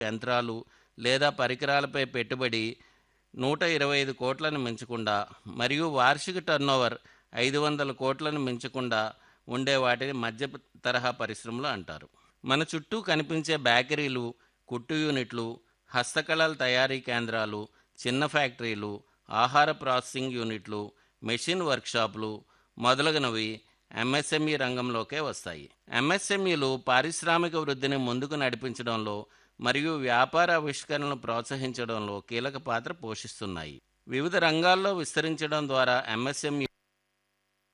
యంత్రాలు లేదా పరికరాలపై పెట్టుబడి నూట ఇరవై ఐదు కోట్లను మించకుండా మరియు వార్షిక టర్నోవర్ ఐదు వందల కోట్లను మించకుండా ఉండే వాటిని మధ్య తరహా పరిశ్రమలు అంటారు మన చుట్టూ కనిపించే బేకరీలు కుట్టు యూనిట్లు హస్తకళల తయారీ కేంద్రాలు చిన్న ఫ్యాక్టరీలు ఆహార ప్రాసెసింగ్ యూనిట్లు మెషిన్ వర్క్షాపులు మొదలగునవి ఎంఎస్ఎంఈ రంగంలోకే వస్తాయి ఎంఎస్ఎంఈలు పారిశ్రామిక వృద్ధిని ముందుకు నడిపించడంలో మరియు వ్యాపార ఆవిష్కరణలను ప్రోత్సహించడంలో కీలక పాత్ర పోషిస్తున్నాయి వివిధ రంగాల్లో విస్తరించడం ద్వారా ఎంఎస్ఎంఈ